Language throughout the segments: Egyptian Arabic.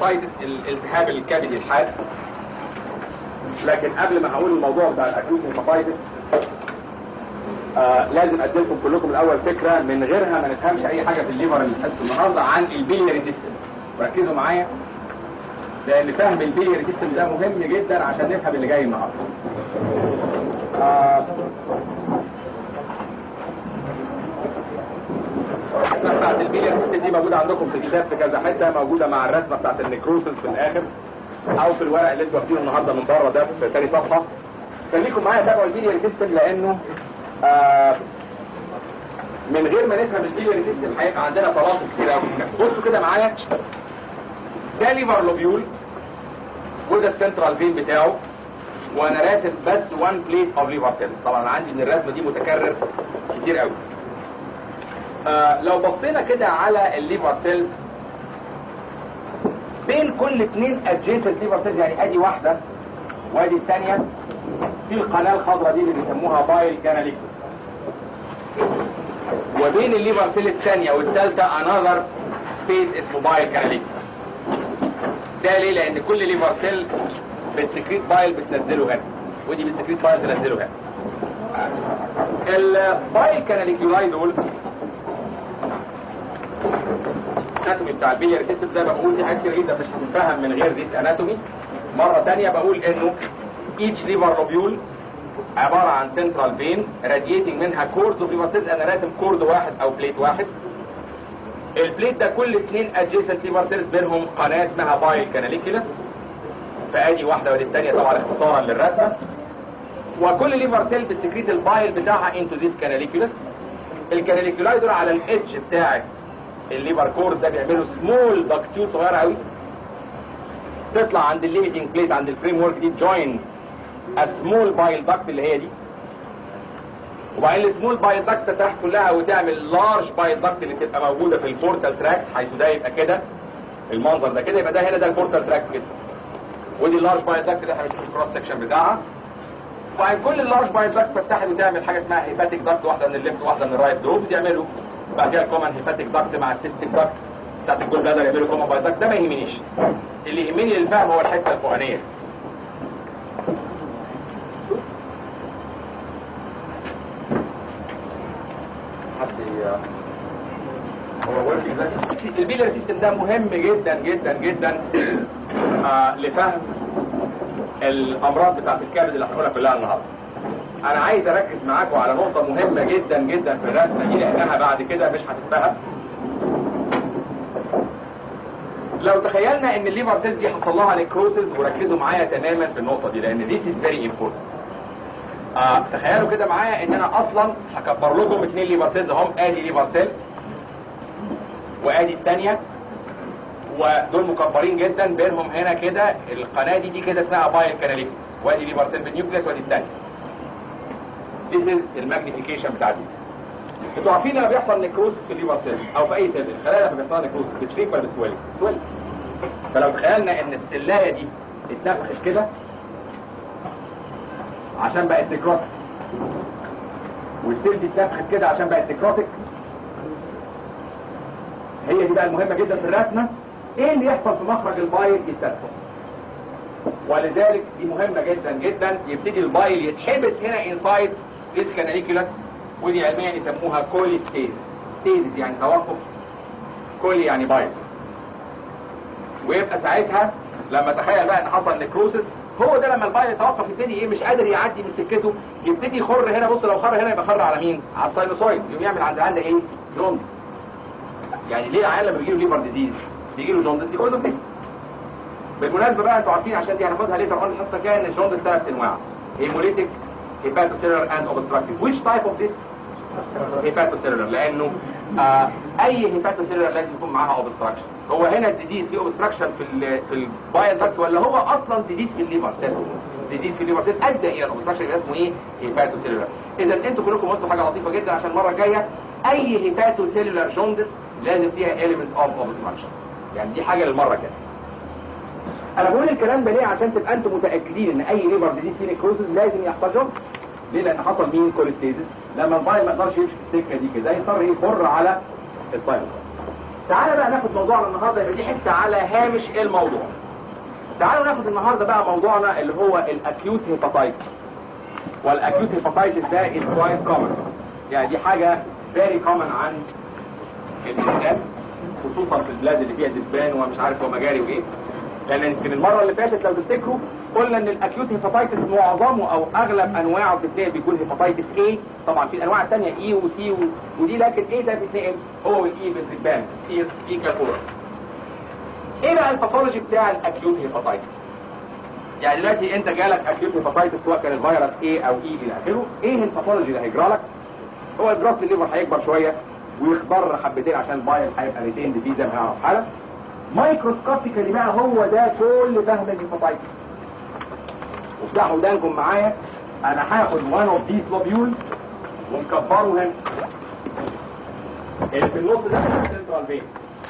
هيباتايتس الالتهاب الكبدي الحاد لكن قبل ما هقول الموضوع بتاع الاكوت هيباتايتس آه لازم ادي لكم كلكم الاول فكره من غيرها ما نفهمش اي حاجه في الليفر اللي حصه النهارده عن البيلياري سيستم وركزوا معايا لان فهم البيلياري سيستم ده مهم جدا عشان نفهم اللي جاي النهارده آه الرسمه بتاعت البيلياري سيستم دي موجوده عندكم في الكتاب في كذا حته موجوده مع الرسمه بتاعت النيكروسس في الاخر او في الورق اللي انتوا واخدينه النهارده من بره ده في تاني صفحه خليكم معايا تابعوا البيلياري سيستم لانه آه من غير ما نفهم البيلياري سيستم هيبقى عندنا تواصل كتير قوي بصوا كده معايا ده ليفر لوبيول وده السنترال فين بتاعه وانا راسم بس 1 بليت اوف ليفر سيلز طبعا عندي ان الرسمه دي متكرر كتير قوي آه لو بصينا كده على الليفر سيلز بين كل اثنين ادجيسنت ليفر سيلز يعني ادي واحده وادي الثانيه في القناه الخضراء دي اللي بيسموها بايل كاناليكوس وبين الليفر سيل الثانيه والثالثه انذر سبيس اسمه بايل كاناليكوس ده ليه لان كل ليفر سيل بتسكريت بايل بتنزله هنا ودي بتسكريت بايل تنزله هنا البايل كاناليكولاي دول الاناتومي بتاع البيلياري سيستم زي ما بقول دي حاجات كتير جدا مش هتتفهم من غير ديس اناتومي مره ثانيه بقول انه each liver lobule عبارة عن central vein radiating منها كورد اوف liver cells انا راسم كورد واحد او بليت واحد البليت ده كل اثنين adjacent liver cells بينهم قناة اسمها بايل كاناليكولس فادي واحدة ودي الثانية طبعا اختصارا للرسمة وكل ليفر سيل بتسكريت البايل بتاعها انتو ذيس كاناليكولس الكاناليكولاي دول على الادج بتاع الليفر كورد ده بيعملوا سمول دكتيول صغيرة قوي تطلع عند الليميتنج بليت عند الفريم ورك دي جوين سمول بايل داكت اللي هي دي وبعدين السمول بايل داكت تفتح كلها وتعمل لارج بايل داكت اللي تبقى موجوده في البورتال تراكت حيث ده يبقى كده المنظر ده كده يبقى ده هنا ده البورتال تراكت كده ودي اللارج بايل داكت اللي احنا بنشوف الكروس سكشن بتاعها وبعدين كل اللارج بايل داكت تفتح وتعمل حاجه اسمها هيباتيك داكت واحده من الليفت واحده من الرايت دروبز يعملوا بعد كده الكومن هيباتيك داكت مع السيستيك داكت بتاعت الجول بلادر يعملوا كومن بايل داكت ده ما يهمنيش اللي يهمني للفهم هو الحته الفوقانيه البيلر سيستم ده مهم جدا جدا جدا آه لفهم الامراض بتاعت الكبد اللي هنقولها كلها النهارده انا عايز اركز معاكم على نقطه مهمه جدا جدا في الرسمه دي لانها بعد كده مش هتتفهم لو تخيلنا ان الليفر سيلز دي حصل لها نيكروسيس وركزوا معايا تماما في النقطه دي لان ذيس از فيري امبورتنت آه تخيلوا كده معايا ان انا اصلا هكبر لكم اثنين ليفر سيلز هم ادي ليفر سيل وادي الثانيه ودول مكبرين جدا بينهم هنا كده القناه دي دي كده اسمها بايل كاناليكس وادي ليفر سيل بالنيوكليس وادي الثانيه This is الماجنيفيكيشن بتاع دي انتوا عارفين لما بيحصل نيكروسس في الليفر سيل او في اي سيل الخلايا لما بيحصل نيكروسس بتشريك ولا بتسولي؟ بتسولي فلو تخيلنا ان السلايه دي اتنفخت كده عشان بقت نيكروتيك والسيل دي اتنفخت كده عشان بقت نيكروتيك هي دي بقى المهمه جدا في الرسمه ايه اللي يحصل في مخرج البايل يتنفخ ولذلك دي مهمه جدا جدا يبتدي البايل يتحبس هنا انسايد ديس كاناليكولاس ودي علميا يسموها كولي ستيز ستيز يعني توقف كولي يعني بايل ويبقى ساعتها لما تخيل بقى ان حصل نيكروسس هو ده لما البايل يتوقف يبتدي ايه مش قادر يعدي من سكته يبتدي يخر هنا بص لو خر هنا يبقى خر على مين على الساينوسويد يقوم يعمل عند عندنا ايه جوندس يعني ليه العيال لما بيجيله ليفر ديزيز بيجي له جوندس بيقول له بس بالمناسبه بقى انتوا عارفين عشان دي هناخدها ليتر اون الحصه الجايه ان الجوندس ثلاث انواع هيموليتيك هيباتوسيلر اند اوبستراكتيف which type of this هيباتوسيلر لانه آه اي هيباتوسيلر لازم يكون معاها اوبستراكشن هو هنا الديزيز في اوبستراكشن في ال في البايل داكت ولا هو اصلا ديزيز في الليفر سيل ديزيز في الليفر سيل ادى الى الاوبستراكشن اللي اسمه ايه هيباتوسيلر اذا انتوا كلكم قلتوا حاجه لطيفه جدا عشان المره الجايه اي هيباتوسيلر جوندس لازم فيها element of obstruction يعني دي حاجه للمره الجايه انا بقول الكلام ده ليه عشان تبقى انتم متاكدين ان اي ليفر ديزيز فيه نيكروسيس لازم يحصل جوندس ليه لان حصل مين كوليستيزيس لما البايل ما يقدرش يمشي في السكه دي كده يضطر يخر على الساينس تعالى بقى ناخد موضوعنا النهارده يبقى دي حته على هامش الموضوع تعالوا ناخد النهارده بقى موضوعنا اللي هو الاكيوت هيباتايتس والاكيوت هيباتايتس ده از كويس كومن يعني دي حاجه فيري كومن عن الانسان خصوصا في البلاد اللي فيها دبان ومش عارف ومجاري وايه لان يمكن المره اللي فاتت لو تفتكروا قلنا ان الاكيوت هيباتايتس معظمه او اغلب انواعه بتتنقل بيكون هيباتايتس A طبعا في الانواع الثانيه اي وسي ودي لكن ايه ده بيتنقل هو الاي بالدبان في في كافور ايه بقى الباثولوجي بتاع الاكيوت هيباتايتس يعني دلوقتي انت جالك اكيوت هيباتايتس سواء كان الفيروس A او اي الى اخره ايه الباثولوجي اللي هيجرى لك هو الجراس الليفر هيكبر شويه ويخضر حبتين عشان البايل هيبقى ريتيند فيه زي ما هنعرف حالا مايكروسكوبيكالي بقى هو ده كل فهم الهيباتايتس وافتحوا ودانكم معايا انا هاخد وان اوف ذيس لوبيول ونكبره هنا اللي في النص ده السنترال فين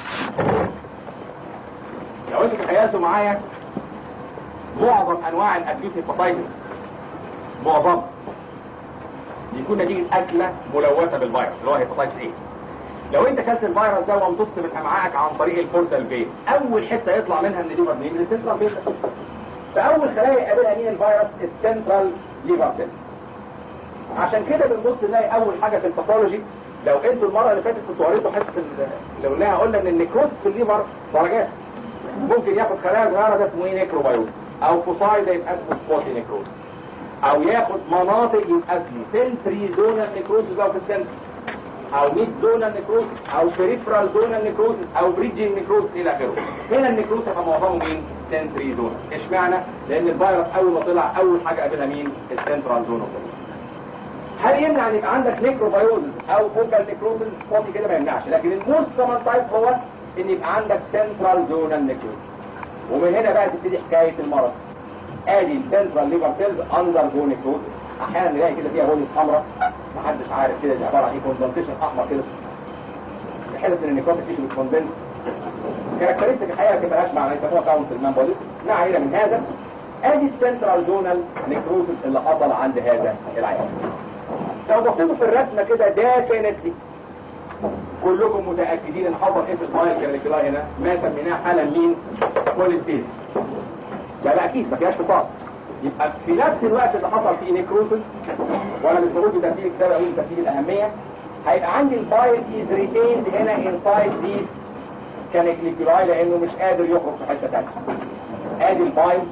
لو انتوا تخيلتوا معايا معظم انواع الاكيوت هيباتايتس معظم يكون نتيجه اكله ملوثه بالفيروس اللي هو هيباتايتس ايه لو انت كلت الفيروس ده وامتص من امعائك عن طريق البورتال فين اول حته يطلع منها من الليفر مين من السنترال فين فاول خلايا يقابلها مين الفيروس السنترال ليفر سيل عشان كده بنبص نلاقي اول حاجه في الباثولوجي لو انتوا المره اللي فاتت كنتوا قريتوا حته ال- لو قلناها قلنا ان النيكروز في الليفر درجات ممكن ياخد خلايا صغيره ده اسمه ايه نيكروبايوز او فوساي ده يبقى اسمه سبوتي نيكروز او ياخد مناطق يبقى اسمه سنتري زونال نيكروز بقى في السنتر او ميد زونال نيكروز او بريفرال زونال نيكروز او بريدجين نيكروز الى اخره هنا النيكروز هيبقى معظمه مين سنتري زونال اشمعنى لان الفيروس اول ما طلع اول حاجه قابلها مين السنترال زون هل يمنع ان يبقى عندك نيكروبايوز او فوكال نيكروزز فاضي كده ما يمنعش لكن الموست كومن تايب هو ان يبقى عندك سنترال زونال نيكروز ومن هنا بقى تبتدي حكايه المرض ادي السنترال ليفر سيلز اندر جو نيكروز احيانا نلاقي كده فيها بوليس حمراء محدش عارف كده دي عباره عن ايه كوندنسيشن احمر كده بحيث ان النيكروتيك تيشو بتكوندنس كاركترستيك الحقيقه ما تبقاش معنى يسموها كاونت المان بوليس ما علينا من هذا ادي السنترال زونال نيكروزس اللي حصل عند هذا العيان لو بصيتوا في الرسمه كده ده كانت دي كلكم متاكدين ان حصل ايه في المايل كاريكولا هنا ما سميناه حالا مين كوليستيز ده بقى اكيد ما فيهاش فصال يبقى في نفس الوقت اللي حصل فيه نيكروسس وانا مش بقول بترتيب الكتاب اقول بترتيب الاهميه هيبقى عندي البايل از ريتيند هنا انسايد ذيس كانيكليكولاي لانه مش قادر يخرج في حته ثانيه ادي البايل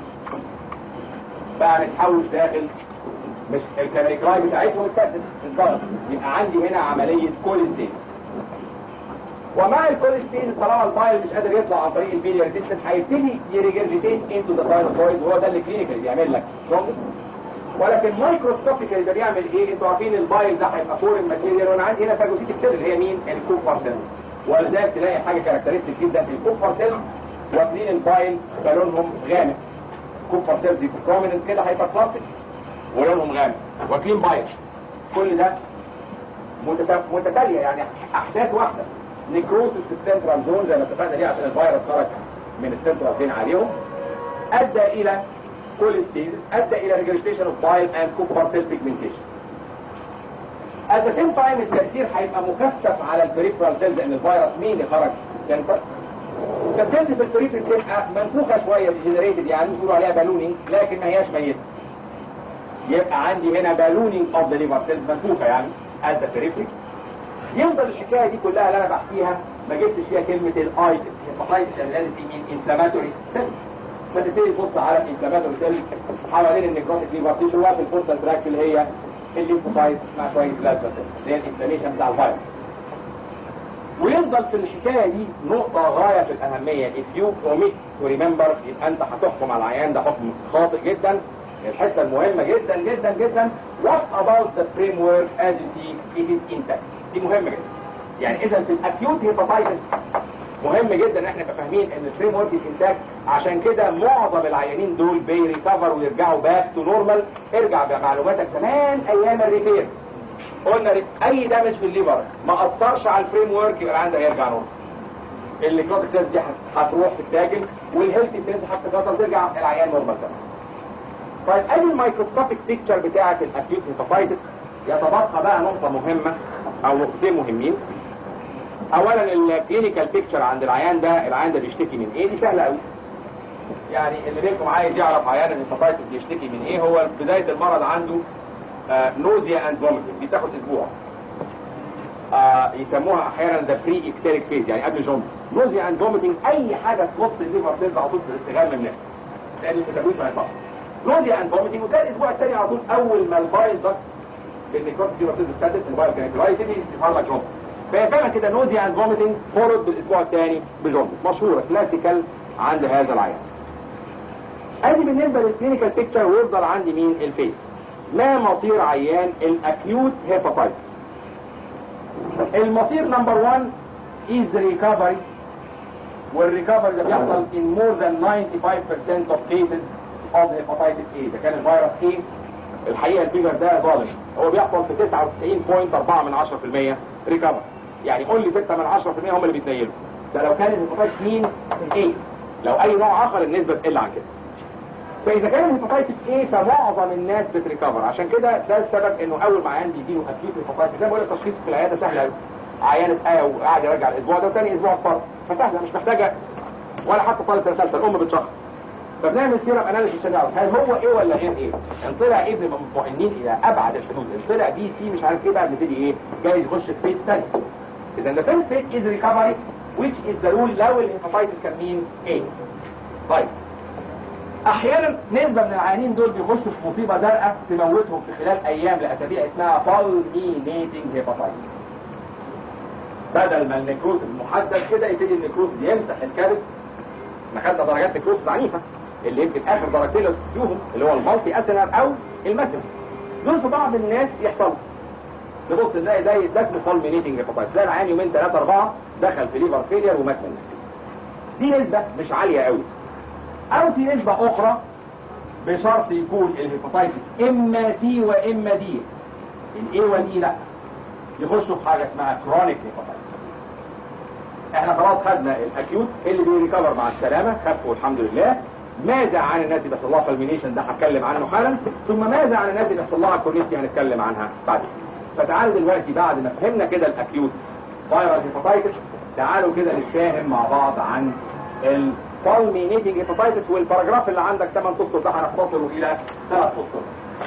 بقى متحوش داخل مش الكانيكلاي بتاعتهم اتكتت انضرب يبقى عندي هنا عمليه كوليستيز ومع الكوليستين طالما البايل مش قادر يطلع عن طريق البيليار سيستم هيبتدي يريجرجيتيت انتو ذا بايلوكويد وهو ده اللي كلينيكال بيعمل لك جوندس ولكن مايكروسكوبيكال ده بيعمل ايه؟ انتوا عارفين البايل ده هيبقى فورين ماتيريال وانا عندي هنا فاجوسيتك سيل اللي هي مين؟ الكوبر سيل ولذلك تلاقي حاجه كاركترستيك جدا في الكوبر سيل واخدين البايل لونهم غامق كوبر سيل دي بروميننت كده هيبقى بلاستيك ولونهم غامق واكلين بايل كل ده متت- متتاليه يعني احداث واحده نيكروسس في السنترال زون زي ما اتفقنا ليه عشان الفيروس خرج من السنترال زين عليهم ادى الى كوليستيز ادى الى ريجريستيشن اوف بايل اند كوبر سيل بيجمنتيشن at the same time التأثير هيبقى مخفف على البريفرال سيلز لان الفيروس مين اللي خرج سنتر فالسيلز في البريفرال بتبقى منفوخه شويه ديجنريتد يعني بيقولوا عليها بالونينج لكن ما هياش ميته يبقى عندي هنا بالونينج اوف ذا ليفر سيلز منفوخه يعني at the periphery يفضل الحكايه دي كلها اللي انا بحكيها ما جبتش فيها كلمه الايتس هيباتايتس اللي لازم تيجي انفلاماتوري سيل فتبتدي تبص على الانفلاماتوري سيل حوالين النيكروتيك ليفر تيشو وفي الفورتال تراك اللي هي الليمفوسايت مع شويه بلازما سيل اللي هي الانفلاميشن بتاع الفيروس ويفضل في الحكايه دي نقطه غايه في الاهميه if you omit to remember يبقى انت هتحكم على العيان ده حكم خاطئ جدا الحته المهمه جدا جدا جدا what about the framework as you see it is intact دي مهمه جدا يعني اذا في الاكيوت هيباتايتس مهم جدا ان احنا نبقى فاهمين ان الفريم ورك انتاج عشان كده معظم العيانين دول بيريكفر ويرجعوا باك تو نورمال ارجع بمعلوماتك زمان ايام الريبير قلنا ري- اي دامج في الليفر ما اثرش على الفريم ورك يبقى العيان ده هيرجع نورمال الكلوتيك سيلز دي هت- هتروح تتاكل والهيلثي سيلز هتتكسر ترجع العيان نورمال تاني طيب ادي الميكروسكوبيك بيكتشر بتاعه الاكيوت هيباتايتس يتبقى بقى نقطه مهمه او نقطتين مهمين اولا الكلينيكال بيكتشر عند العيان ده العيان ده بيشتكي من ايه دي سهله قوي يعني اللي منكم عايز يعرف عيان الهيباتيتس بيشتكي من ايه هو بدايه المرض عنده نوزيا اند فوميتنج دي تاخد اسبوع آه يسموها احيانا ذا بري اكتيريك فيز يعني قبل جوندس نوزيا اند فوميتنج اي حاجه تخص الليفر سيلز على طول الاستغلال منها لان التدوير ما ينفعش نوزيا اند فوميتنج وكان الاسبوع الثاني على طول اول ما الفايل ده النيكروتيك ليفر سيلز ابتدت الفايل كانت رايت تبتدي تظهر لك جوندس فهي فعلا كده نوزيا اند فوميتنج فورد بالاسبوع الثاني بجوندس مشهوره كلاسيكال عند هذا العيان ادي بالنسبه للكلينيكال بيكتشر ويفضل عندي مين الفيس ما مصير عيان الاكيوت هيباتايتس المصير نمبر 1 is recovery والريكفري ده بيحصل in more than 95% of cases of hepatitis A ده كان الفيروس A الحقيقه الفيجر ده ظالم هو بيحصل في 99.4 من 10% ريكفر يعني قول لي 6 من 10% هم اللي بيتنيلوا ده لو كان الهيباتايتس مين A لو اي نوع اخر النسبه تقل عن كده فاذا كان الهيباتايتس ايه فمعظم الناس بتريكفر عشان كده ده السبب انه اول ما عيان بيجيله اكيوت هيباتايتس زي ما بقول التشخيص في العياده سهل قوي عيان اتقى وقعد يرجع الاسبوع ده وثاني اسبوع اتفرج فسهله مش محتاجه ولا حتى طالب سنه ثالثه الام بتشخص فبنعمل سيرم اناليسيس عشان نعرف هل هو ايه ولا غير ايه ان طلع ابن مطمئنين الى ابعد الحدود ان طلع بي سي مش عارف ايه بقى بنبتدي ايه جاي يخش في فيت ثاني اذا the first phase is recovery which is the rule لو الهيباتايتس كان مين ايه طيب احيانا نسبة من العيانين دول بيخشوا في مصيبة زرقاء تموتهم في خلال ايام لاسابيع اسمها fulminating hepatitis بدل ما النكروز المحدد كده يبتدي النكروز يمسح الكبد احنا خدنا درجات نكروز عنيفة اللي يمكن اخر درجتين اللي فيهم اللي هو المالتي اسنر او المسم دول في بعض الناس يحصلوا تبص نلاقي زي ده اسمه fulminating hepatitis تلاقي العيان يومين ثلاثة اربعة دخل في ليفر فيلير ومات منه دي نسبة مش عالية قوي او في نسبة اخرى بشرط يكون الهيباتايتس اما سي واما دي الاي والاي لا يخشوا في حاجة اسمها كرونيك هيباتايتس احنا خلاص خدنا الاكيوت اللي بيريكفر مع السلامة خفوا الحمد لله ماذا عن الناس اللي بيحصل لها فالمينيشن ده هتكلم عنه حالا ثم ماذا عن الناس اللي بيحصل لها كورنيستي هنتكلم عنها بعدين فتعالوا دلوقتي بعد ما فهمنا كده الاكيوت فايرال هيباتايتس تعالوا كده نتفاهم مع بعض عن الفالمينيتنج هيباتايتس والباراجراف اللي عندك 8 سطر ده هنختصره الى 3 سطر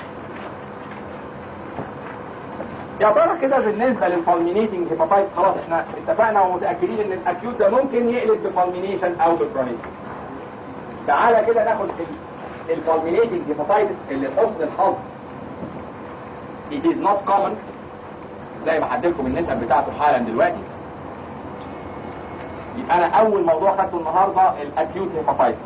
يا ترى كده بالنسبه للفالمينيتنج هيباتايتس خلاص احنا اتفقنا ومتاكدين ان الاكيوت ده ممكن يقلب بفالمينيشن او بكرونيك تعالى كده ناخد الفالمينيتنج هيباتايتس اللي حسن الحظ it is not common زي ما هديلكم النسب بتاعته حالا دلوقتي يبقى انا اول موضوع خدته النهارده الاكيوت هيباتايتس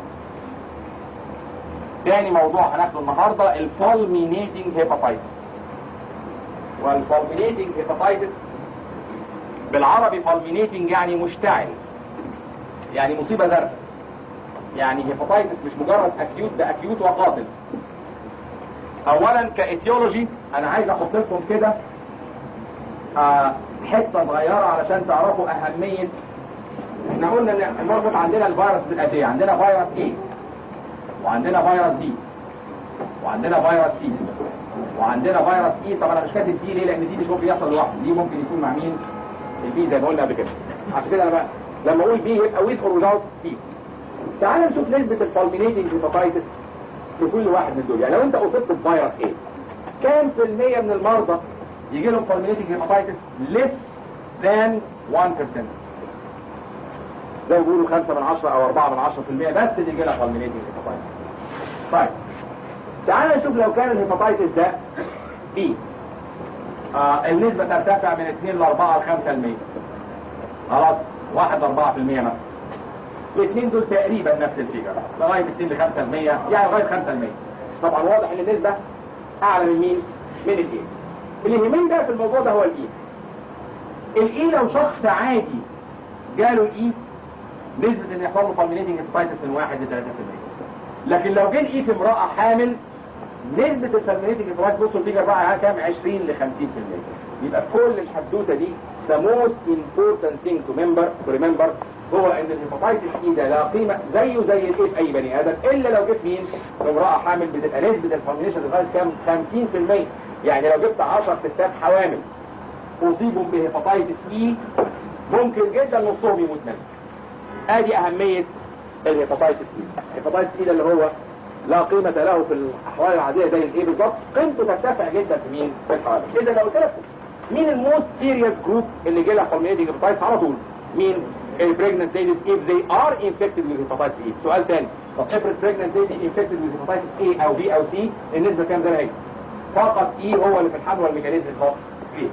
تاني موضوع هناخده النهارده الفالمينيتنج هيباتايتس والفالمينيتنج هيباتايتس بالعربي فالمينيتنج يعني مشتعل يعني مصيبه زرقاء يعني هيباتايتس مش مجرد اكيوت ده اكيوت وقاتل اولا كايتيولوجي انا عايز احط لكم كده آه حته صغيره علشان تعرفوا اهميه احنا قلنا ان المربط عندنا الفيروس بالاتيه عندنا فيروس ايه وعندنا فيروس بي وعندنا فيروس سي وعندنا فيروس اي طب انا مش كاتب دي ليه لان دي مش ممكن يحصل لوحده دي ممكن يكون مع مين البي زي ما قلنا قبل كده عشان كده انا بقى لما اقول بي يبقى ويز اور ويزاوت بي تعال نشوف نسبه الفالمينيتنج هيباتايتس في كل واحد من دول يعني لو انت اصبت بفيروس ايه كام في المية من المرضى يجي لهم فالمينيتنج هيباتايتس less than 1% زي ما بيقولوا 5 من 10 او 4 من 10% بس اللي يجي لها فالمينيتنج هيباتايتس طيب تعال نشوف لو كان الهيباتايتس ده بي آه النسبة ترتفع من 2 ل 4 ل 5% خلاص 1 ل 4% مثلا الاثنين دول تقريبا نفس الفيجر لغاية 2 ل 5% يعني لغاية 5% طبعا واضح ان النسبة اعلى من مين؟ من الايه اللي يهمني بقى في الموضوع ده هو الايه الايه لو شخص عادي جاله الايه نسبة ان يحصل له فالمينيتنج هيباتايتس من 1 ل 3% لكن لو جه الايه في امرأة حامل نسبة الفالمينيتنج هيباتايتس بصوا الفيجر بقى على كام 20 ل 50% يبقى كل الحدوتة دي the most important thing to remember to remember هو ان الهيباتايتس اي ده لا قيمة زيه زي الايه في اي بني ادم الا لو جبت مين في امرأة حامل بتبقى نسبة الفالمينيشن لغاية كام 50% يعني لو جبت 10 ستات حوامل اصيبوا بهيباتايتس اي ممكن جدا نصهم يموت منه ادي اهميه الهيباتايتس اي الهيباتايتس اي ده اللي هو لا قيمة له في الأحوال العادية زي الإيه بالظبط قيمته ترتفع جدا في مين؟ في الحوادث إذا لو قلت لك مين الموست سيريس جروب اللي جه لها فالمينيتنج هيباتايتس على طول؟ مين؟ البريجننت ليديز if they are infected with hepatitis A سؤال تاني طب افرض pregnant lady infected with hepatitis A أو B أو C النسبة كام زي ما هي؟ فقط E هو اللي في الحمل والميكانيزم الخاص فيه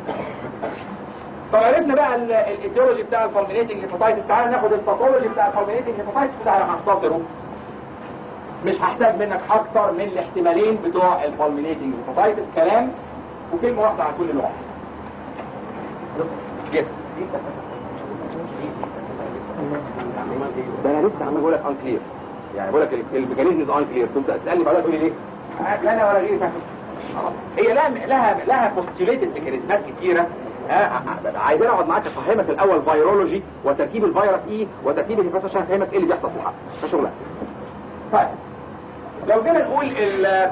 طب عرفنا بقى ال- الايديولوجي بتاع الفالمينيتنج هيباتايتس تعالى ناخد الباثولوجي بتاع الفالمينيتنج هيباتايتس وده هنختصره مش هحتاج منك اكتر من الاحتمالين بتوع الفالمينيتنج هيباتايتس كلام وكلمه واحده عن كل نوع يس ده انا لسه عمال بقول لك انكلير يعني بقول لك الميكانيزم از انكلير كنت تسالني بعدها تقول لي ليه؟ لا انا ولا غيري فاهم خلاص. هي لها لها لها بوستيوليتد ميكانيزمات كتيره ها عايزين اقعد معاك افهمك الاول فيرولوجي وتركيب الفيروس ايه وتركيب الهيباتايتس عشان افهمك ايه اللي بيحصل في الحلقه ده شغلك طيب لو جينا نقول ال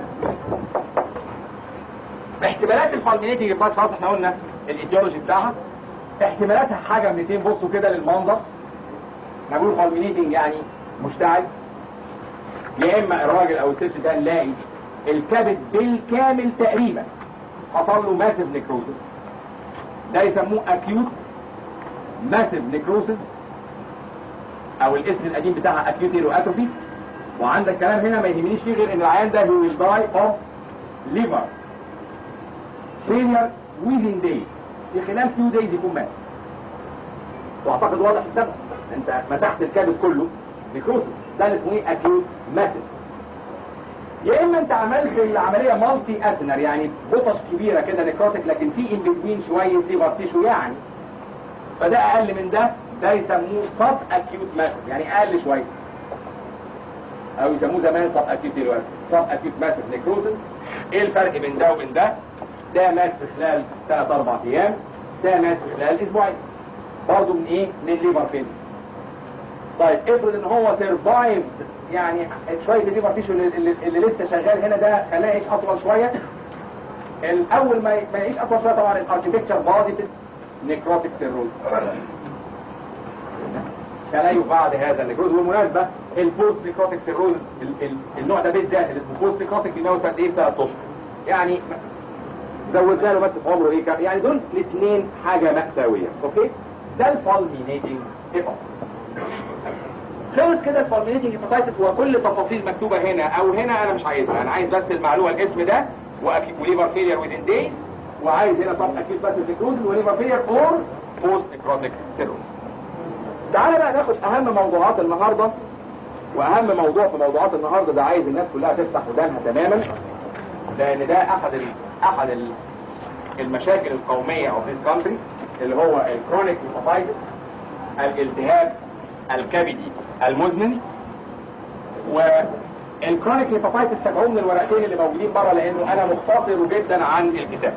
احتمالات الفالمينيتنج هيباتايتس خلاص احنا قلنا الايديولوجي بتاعها احتمالاتها حاجه من اتنين بصوا كده للمنظر احنا بنقول فالمينيتنج يعني مشتعل يا اما الراجل او الست ده نلاقي الكبد بالكامل تقريبا حصل له ماسيف نيكروسيس ده يسموه اكيوت ماسيف نيكروسيس او الاسم القديم بتاعها اكيوت هيرو اتروفي وعندك كلام هنا ما يهمنيش فيه غير ان العيان ده هو will die of liver failure within days في خلال few days يكون مات واعتقد واضح السبب انت مسحت الكبد كله نيكروسيس ده اللي اسمه ايه اكيوت ماسيف يا اما انت عملت العمليه مالتي اسنر يعني بطش كبيره كده نيكروتيك لكن في ان بتوين شويه ليفر تيشو يعني فده اقل من ده ده يسموه سب اكيوت ماسيف يعني اقل شويه او يسموه زمان سب اكيوت دلوقتي سب اكيوت ماسيف نيكروسيس ايه الفرق بين ده وبين ده ده مات في خلال 3 4 ايام ده مات في خلال اسبوعين برضه من ايه من ليفر فين طيب افرض ان هو سيرفايف يعني شويه الليفر تيشو اللي, اللي, اللي لسه شغال هنا ده خلاه يعيش اطول شويه الاول ما ما يعيش اطول شويه طبعا الاركتكتشر بوزيتيف نيكروتيك سيروز تليف بعد هذا النيكروز والمناسبه البوست نيكروتيك سيروز ال- ال- النوع ده بالذات اللي اسمه بوست نيكروتيك بيموت قد ايه في ثلاث اشهر يعني زودنا له بس في عمره ايه كام- يعني دول الاثنين حاجه مأساويه اوكي ده الفالمينيتنج هيباتايتس خلص كده الفالمينيتنج هيباتايتس وكل تفاصيل مكتوبه هنا او هنا انا مش عايزها انا عايز بس المعلومه الاسم ده وأكي- وليفر فيلير ويزن دايز وعايز هنا طب اكيد بس نيكروز وليفر فيلير اور بوست نيكروتيك سيروز تعالى بقى ناخد اهم موضوعات النهارده واهم موضوع في موضوعات النهارده ده عايز الناس كلها تفتح ودانها تماما لان ده احد ال احد ال المشاكل القوميه اوف ذيس كونتري اللي هو الكرونيك هيباتايتس الالتهاب الكبدي المزمن والكرونيك هيباتايتس تابعوه من الورقتين اللي موجودين بره لانه انا مختصر جدا عن الكتاب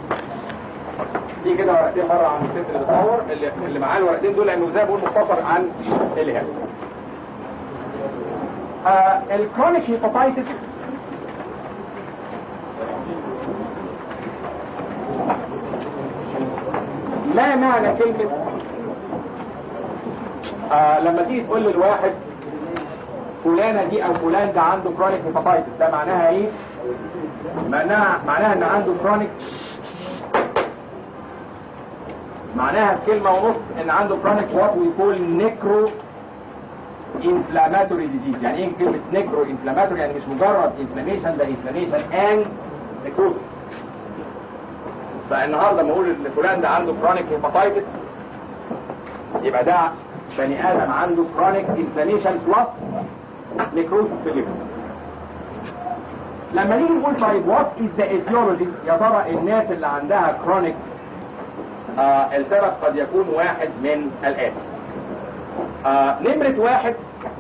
دي كده ورقتين بره عن الست اللي بتصور اللي, اللي معاه الورقتين دول لانه زي ما بقول مختصر عن الالهاب آه الكرونيك هيباتايتس ما معنى كلمة آه لما تيجي تقول للواحد فلانة دي او فلان ده عنده كرونيك هيباتايتس ده معناها ايه؟ معناها معناها ان عنده كرونيك معناها في كلمة ونص ان عنده كرونيك وات وي كول نيكرو انفلاماتوري ديزيز يعني ايه كلمة نيكرو انفلاماتوري يعني مش مجرد انفلاميشن ده انفلاميشن اند نيكروز فالنهارده لما اقول ان فلان ده عنده كرونيك هيباتايتس يبقى ده بني ادم عنده كرونيك انفلاميشن بلس نيكروز في الليفر لما نيجي نقول طيب وات از ذا ايتيولوجي يا ترى الناس اللي عندها كرونيك آه السبب قد يكون واحد من الآتي آه نمرة واحد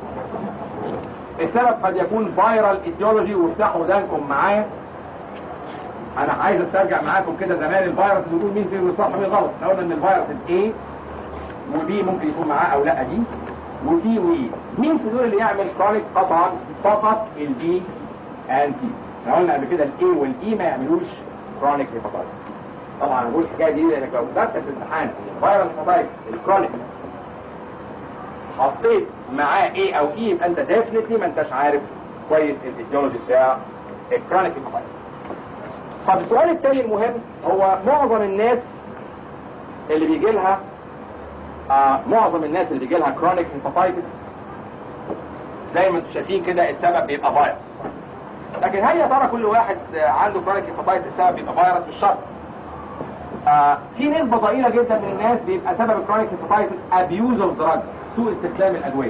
السبب قد يكون فايرال ايتيولوجي وافتحوا ودانكم معايا انا عايز استرجع معاكم كده زمان الفيروس بيقول مين فيهم الصح ومين غلط احنا قلنا ان الفيروس A وبي ممكن يكون معاه او لا دي وسي واي مين في دول اللي يعمل كرونيك قطعا فقط البي اند سي احنا قلنا قبل كده الاي والاي ما يعملوش كرونيك هيباتايتس طبعا انا بقول الحكايه دي لانك لو درست في الامتحان فايرال هيباتايتس الكرونيك حطيت معاه ايه او ايه يبقى انت ديفنتلي ما انتش عارف كويس الايديولوجي بتاع الكرونيك هيباتايتس طب السؤال الثاني المهم هو معظم الناس اللي بيجي لها آه معظم الناس اللي بيجي لها كرونيك هيباتايتس زي ما انتم شايفين كده السبب بيبقى فيروس لكن هل يا ترى كل واحد عنده كرونيك هيباتايتس السبب بيبقى فيروس مش شرط آه في نسبة ضئيلة جدا من الناس بيبقى سبب الكرونيك هيباتايتس ابيوز اوف دراجز سوء استخدام الادوية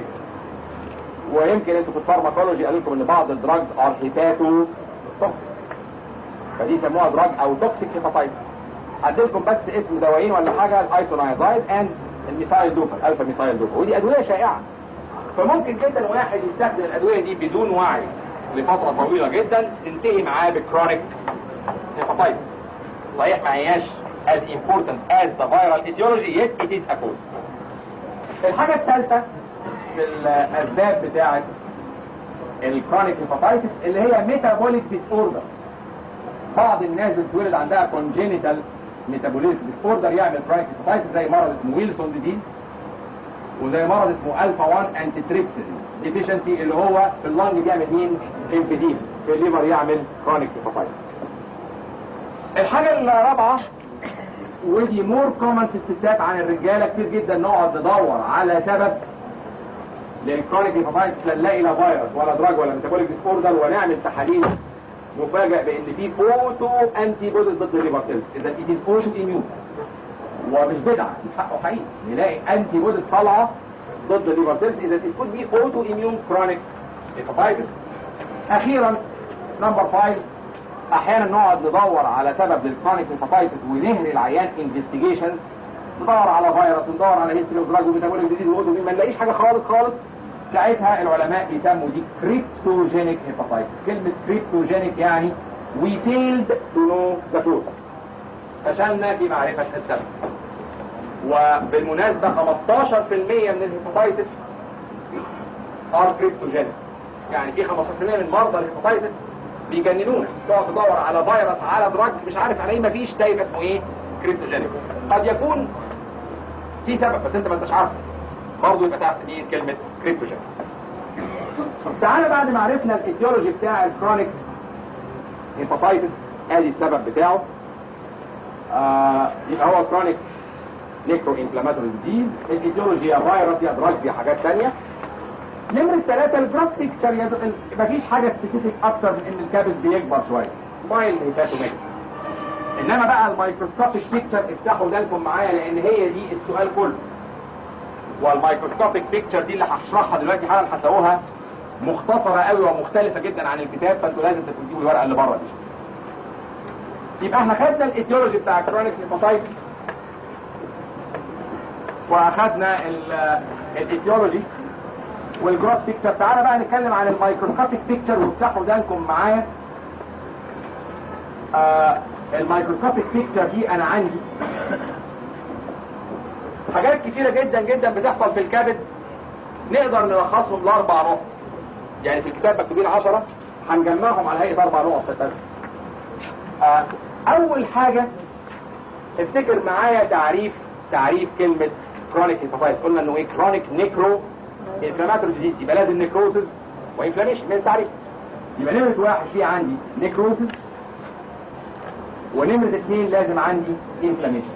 ويمكن انتوا في الفارماكولوجي قالوا لكم ان بعض الدراجز ار هيباتو توكسيك فدي يسموها دراج او توكسيك هيباتايتس اديلكم بس اسم دوايين ولا حاجة الايسونايزايد اند الميثايل دوبا الفا ميثايل دوبا ودي ادوية شائعة فممكن جدا واحد يستخدم الادوية دي بدون وعي لفترة طويلة جدا تنتهي معاه بكرونيك هيباتايتس صحيح ما هياش as important as the viral etiology yet it is a cause الحاجة الثالثة في الأسباب بتاعة الكرونيك هيباتايتس اللي هي ميتابوليك ديس اوردر بعض الناس بتتولد عندها congenital ميتابوليك ديس اوردر يعمل كرونيك هيباتايتس زي مرض اسمه ويلسون ديزيز وزي مرض اسمه الفا 1 انتي تريبسين ديفيشنسي اللي هو في اللنج بيعمل مين انفيزيم في الليفر يعمل كرونيك هيباتايتس الحاجة الرابعة ودي مور كومن في الستات عن الرجالة كتير جدا نقعد ندور على سبب للكرونيك هيباتايتس لا نلاقي لا فيروس ولا دراج ولا ميتابوليك ديس اوردر ونعمل تحاليل نفاجئ بان في اوتو انتي بوديز ضد الليفر سيلز اذا ات از اوتو اميون ومش بدعه حقه حقيقي نلاقي انتي بوديز طالعه ضد الليفر سيلز اذا ات كود بي اوتو اميون كرونيك هيباتايتس اخيرا نمبر 5 احيانا نقعد ندور على سبب للكرونيك هيباتايتس ونهري العيان انفستيجيشنز ندور على فيروس ندور على هيستري اوف دراج وميتابوليك ديزيز واوتو ما نلاقيش حاجه خالص خالص ساعتها العلماء بيسموا دي كريبتوجينيك هيباتايتس كلمه كريبتوجينيك يعني we failed to know the cause فشلنا في معرفه السبب وبالمناسبه 15% من الهيباتايتس ار كريبتوجينيك يعني في 15% من مرضى الهيباتايتس بيجننونا تقعد تدور على فيروس على دراج مش عارف على ايه مفيش ده يبقى اسمه ايه كريبتوجينيك قد يكون في سبب بس انت ما انتش عارفه برضه يبقى تحت دي كلمه كريبتوجينيك تعالى بعد ما عرفنا الايديولوجي بتاع الكرونيك هيباتايتس ادي السبب بتاعه آه يبقى هو كرونيك نيكرو انفلاماتوري ديزيز الايديولوجي يا فيروس يا دراجز يا حاجات ثانيه نمرة ثلاثة الجراس بيكتشر مفيش حاجة سبيسيفيك أكتر من إن الكابس بيكبر شوية مايل هيباتوميك إنما بقى الميكروسكوبيك بيكتشر افتحوا بالكم معايا لأن هي دي السؤال كله والميكروسكوبيك بيكتشر دي اللي هشرحها دلوقتي حالا هتلاقوها مختصرة قوي ومختلفة جدا عن الكتاب فانتوا لازم تجيبوا الورقة اللي بره دي يبقى احنا خدنا الايديولوجي بتاع كرونيك هيباتايتس واخدنا الايديولوجي والجروس بيكتشر تعالى بقى نتكلم عن الميكروسكوبيك بيكتشر وافتحوا بالكم معايا آه الميكروسكوبيك بيكتشر دي انا عندي حاجات كتيرة جدا جدا بتحصل في الكبد نقدر نلخصهم لاربع نقط يعني في الكتاب مكتوبين عشرة هنجمعهم على هيئة اربع نقط بس آه اول حاجة افتكر معايا تعريف تعريف كلمة كرونيك هيباتايتس قلنا انه ايه كرونيك نيكرو انفلاماتوري ديزيز يبقى لازم نيكروسز وانفلاميشن من التعريف يبقى نمرة واحد في عندي نيكروسز ونمرة اثنين لازم عندي انفلاميشن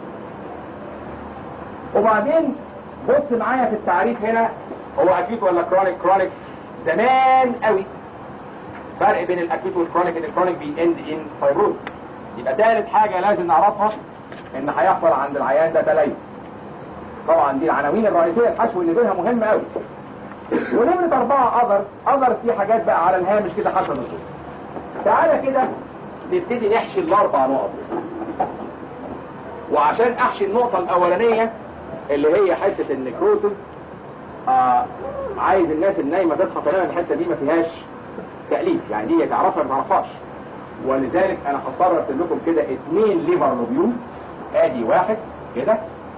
وبعدين بص معايا في التعريف هنا هو اكيوت ولا كرونيك كرونيك زمان قوي فرق بين الاكيوت والكرونيك ان الكرونيك بيند ان فايبروز يبقى ثالث حاجة لازم نعرفها ان هيحصل عند العيان ده تليف طبعا دي العناوين الرئيسية الحشو اللي بينها مهمة قوي ونمرة أربعة أذر أذر في حاجات بقى على الهامش كده حسب الظروف تعالى كده نبتدي نحشي الأربع نقط وعشان أحشي النقطة الأولانية اللي هي حتة النكروتس آه عايز الناس النايمة تصحى تماما الحتة دي ما فيهاش تأليف يعني دي تعرفها ما تعرفهاش ولذلك أنا هضطر أرسل لكم كده اثنين ليفر لوبيول ادي واحد كده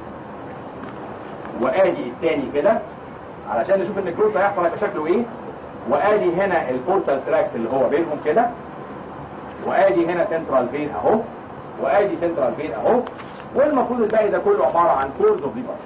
وادي الثاني كده علشان نشوف النكروز هيحصل هيبقى شكله ايه وادي هنا البورتال تراكت اللي هو بينهم كده وادي هنا سنترال فين اهو وادي سنترال فين اهو والمفروض الباقي ده كله عباره عن كورز اوف ليفر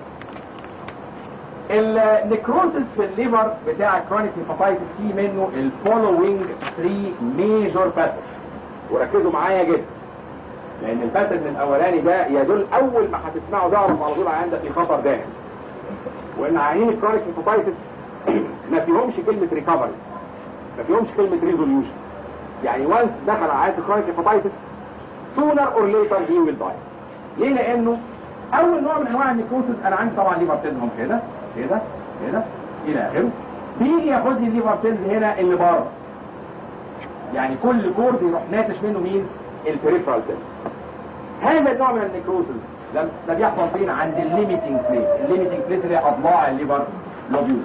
النكروسس في الليفر بتاع كرونيك هيباتايتس فيه منه الفولوينج 3 ميجور باترن وركزوا معايا جدا لان الباترن الاولاني ده يدل اول ما هتسمعوا ده على طول العيان ده في خطر داهم وان عيانين الكرونيك هيباتايتس ما فيهمش كلمه ريكفري ما فيهمش كلمه ريزوليوشن يعني وانس دخل عيان الكرونيك هيباتايتس sooner or later he will die ليه لانه اول نوع من انواع النيكروسس انا عندي طبعا ليفر سيلز هم كده كده كده الى اخره بيجي ياخد لي الليفر سيلز هنا اللي بره يعني كل كورد يروح ناتش منه مين البريفرال سيلز هذا النوع من النيكروسس ده ده بيحصل فين عند الليميتنج بليت الليميتنج بليت اللي هي اضلاع الليفر لوبيوس